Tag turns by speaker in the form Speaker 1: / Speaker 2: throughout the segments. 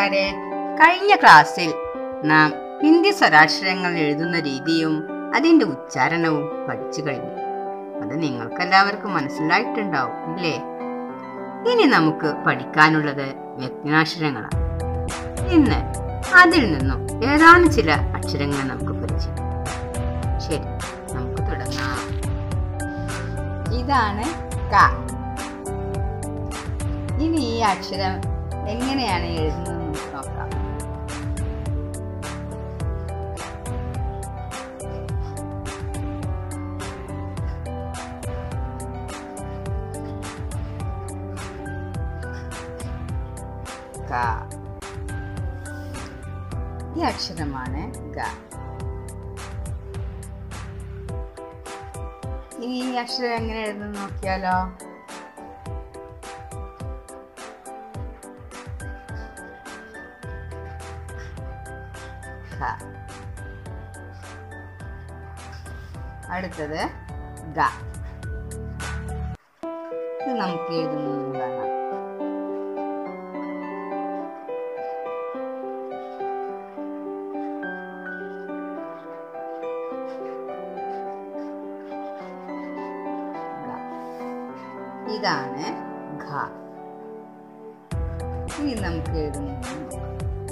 Speaker 1: കൂട്ടുകാരെ കഴിഞ്ഞ ക്ലാസ്സിൽ നാം ഹിന്ദി സ്വരാക്ഷരങ്ങൾ എഴുതുന്ന രീതിയും അതിന്റെ ഉച്ചാരണവും പഠിച്ചു കഴിഞ്ഞു അത് നിങ്ങൾക്കെല്ലാവർക്കും മനസ്സിലായിട്ടുണ്ടാവും ഇല്ലേ ഇനി നമുക്ക് പഠിക്കാനുള്ളത് വ്യജ്ഞാക്ഷരങ്ങളാണ് ഇന്ന് അതിൽ നിന്നും ഏതാനും ചില അക്ഷരങ്ങൾ നമുക്ക് പരിചയം ശരി നമുക്ക് തുടങ്ങാം ഇതാണ് ക ഇനി ഈ അക്ഷരം എങ്ങനെയാണ് എഴുതുന്നത് നമുക്ക് നോക്കാം ക ഈ അക്ഷരമാണ് ഗ ഇനി ഈ അക്ഷരം എങ്ങനെ എഴുതുന്നു നോക്കിയാലോ ഖ. അടുത്തത് ഗ ഇത് നമുക്ക് എഴുതുന്നത് കാണാം ഗ. ഇതാണ് ഘ ഇനി നമുക്ക് എഴുതുന്നത് നോക്കാം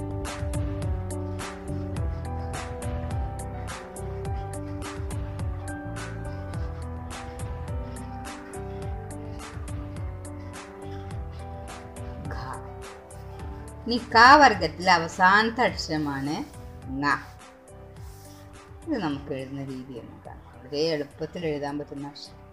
Speaker 1: ഘ. ഇനി ക വർഗത്തിലെ അവസാനത്തെ അക്ഷരമാണ് ങ ഇത് നമുക്ക് എഴുതുന്ന രീതി എന്ന് കാണാം വളരെ എളുപ്പത്തിൽ എഴുതാൻ പറ്റുന്ന അക്ഷരം